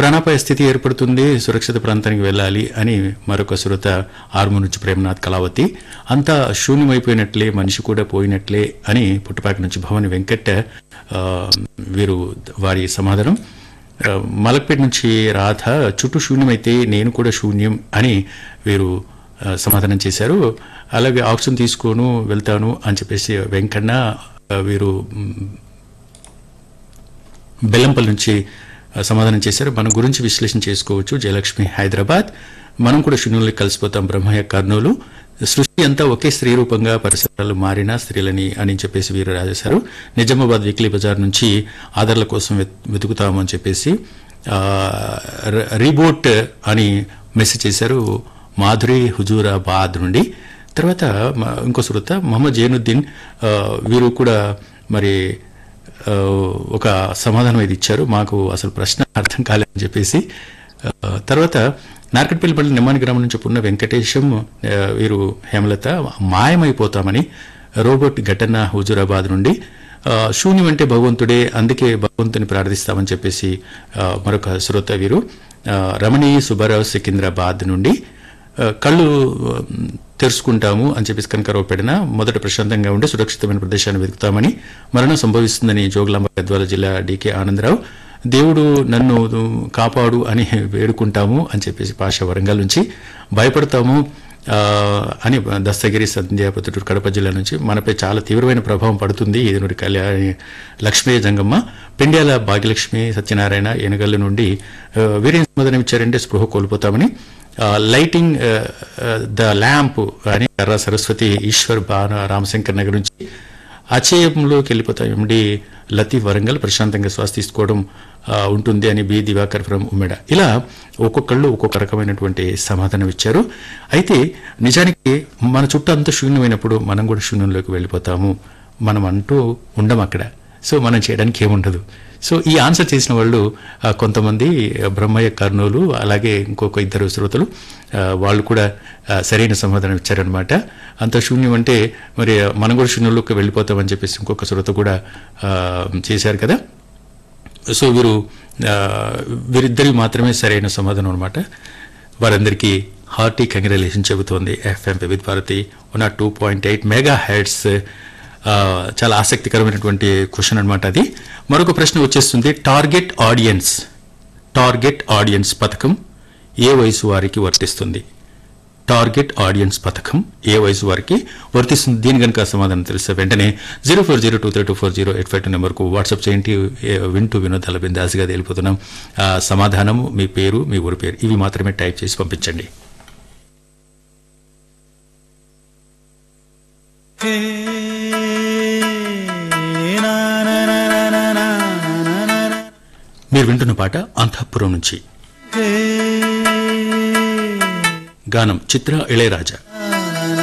ప్రాణాపాయ స్థితి ఏర్పడుతుంది సురక్షిత ప్రాంతానికి వెళ్ళాలి అని మరొక సురత ఆర్ము నుంచి ప్రేమనాథ్ కళావతి అంతా శూన్యమైపోయినట్లే మనిషి కూడా పోయినట్లే అని పుట్టపాక నుంచి భవని వెంకట్ ఆ, వీరు వారి సమాధానం ఆ, మలక్పేట నుంచి రాధ చుట్టూ శూన్యమైతే నేను కూడా శూన్యం అని వీరు ఆ, సమాధానం చేశారు అలాగే ఆక్సిజన్ తీసుకోను వెళ్తాను అని చెప్పేసి వెంకన్న ఆ, వీరు మ్, బెల్లంపల్లి నుంచి ఆ, సమాధానం చేశారు మన గురించి విశ్లేషణ చేసుకోవచ్చు జయలక్ష్మి హైదరాబాద్ మనం కూడా శూన్యులకి కలిసిపోతాం బ్రహ్మయ్య కర్నూలు సృష్టి అంతా ఒకే స్త్రీ రూపంగా పరిసరాలు మారినా స్త్రీలని అని చెప్పేసి వీరు రాజేశారు నిజామాబాద్ వీక్లీ బజార్ నుంచి ఆధార్ల కోసం వెత్- వెతుకుతాము అని చెప్పేసి ఆ, ర- రీబోట్ అని మెసేజ్ చేశారు మాధురి హుజూరాబాద్ నుండి తర్వాత మ- ఇంకో శ్రోత మొహమ్మద్ జైనుద్దీన్ ఆ, వీరు కూడా మరి ఆ, ఒక సమాధానం ఇది ఇచ్చారు మాకు అసలు ప్రశ్న అర్థం కాలేదని చెప్పేసి ఆ, తర్వాత నార్కట్పల్లిపల్లి నిమ్మాని గ్రామం నుంచి పున్న వెంకటేశం ఆ, వీరు హేమలత మాయమైపోతామని రోబోట్ ఘటన హుజూరాబాద్ నుండి ఆ, శూన్యం అంటే భగవంతుడే అందుకే భగవంతుని ప్రార్థిస్తామని చెప్పేసి ఆ, మరొక శ్రోత వీరు ఆ, రమణి సుబ్బారావు సికింద్రాబాద్ నుండి ఆ, కళ్ళు ఆ, తెరుచుకుంటాము అని చెప్పేసి కనకరావు పెడిన మొదట ప్రశాంతంగా ఉండి సురక్షితమైన ప్రదేశాన్ని వెతుకుతామని మరణం సంభవిస్తుందని జోగులాంబ గద్వాల జిల్లా డీకే ఆనందరావు దేవుడు నన్ను కాపాడు అని వేడుకుంటాము అని చెప్పేసి పాష వరంగల్ నుంచి భయపడతాము ఆ, అని దస్తగిరి సంధ్య పొద్దుటూరు కడప జిల్లా నుంచి మనపై చాలా తీవ్రమైన ప్రభావం పడుతుంది ఏనుడి కళ్యాణి లక్ష్మీ జంగమ్మ పెండ్యాల భాగ్యలక్ష్మి సత్యనారాయణ ఎనగల్లు నుండి ఆ, వీరేం సమాధానం ఇచ్చారంటే స్పృహ కోల్పోతామని ఆ, లైటింగ్ ఆ, ఆ, ద ల్యాంప్ అని కర్ర సరస్వతి ఈశ్వర్ బాన రామశంకర్ నగర్ నుంచి అచేయంలోకి వెళ్ళిపోతాం ఎండి లతీఫ్ వరంగల్ ప్రశాంతంగా శ్వాస తీసుకోవడం ఆ, ఉంటుంది అని బి దివాకర్ ఫ్రమ్ ఉమ్మెడ ఇలా ఒక్కొక్కళ్ళు ఒక్కొక్క రకమైనటువంటి సమాధానం ఇచ్చారు అయితే నిజానికి మన చుట్టూ అంత శూన్యమైనప్పుడు మనం కూడా శూన్యంలోకి వెళ్ళిపోతాము మనం అంటూ ఉండం అక్కడ సో మనం చేయడానికి ఏముండదు సో ఈ ఆన్సర్ చేసిన వాళ్ళు ఆ, కొంతమంది ఆ, బ్రహ్మయ్య కర్నూలు అలాగే ఇంకొక ఇద్దరు శ్రోతలు ఆ, వాళ్ళు కూడా ఆ, సరైన సమాధానం ఇచ్చారనమాట అంత శూన్యం అంటే మరి మనం కూడా శూన్యంలోకి వెళ్ళిపోతామని చెప్పేసి ఇంకొక శ్రోత కూడా ఆ, చేశారు కదా సో వీరు ఆ, వీరిద్దరి మాత్రమే సరైన సమాధానం అనమాట వారందరికీ హార్టీ కంగ్రాలేషన్ చెబుతోంది ఎఫ్ఎం విత్ భారతి ఉన్న two point eight megahertz చాలా ఆసక్తికరమైనటువంటి క్వశ్చన్ అనమాట అది మరొక ప్రశ్న వచ్చేస్తుంది టార్గెట్ ఆడియన్స్ టార్గెట్ ఆడియన్స్ పథకం ఏ వయసు వారికి వర్తిస్తుంది టార్గెట్ ఆడియన్స్ పథకం ఏ వయసు వారికి వర్తిస్తుంది దీని కనుక సమాధానం తెలిస్తే వెంటనే zero four zero two three two four zero eight five two నెంబర్కు వాట్సాప్ చేయండి ఏ, వింటూ వినోదాల బిందాసిగా తెలిపోతున్నాం ఆ, సమాధానము మీ పేరు మీ ఊరి పేరు ఇవి మాత్రమే టైప్ చేసి పంపించండి మీరు వింటున్న పాట అంతఃపురం నుంచి గానం చిత్ర ఇళయరాజా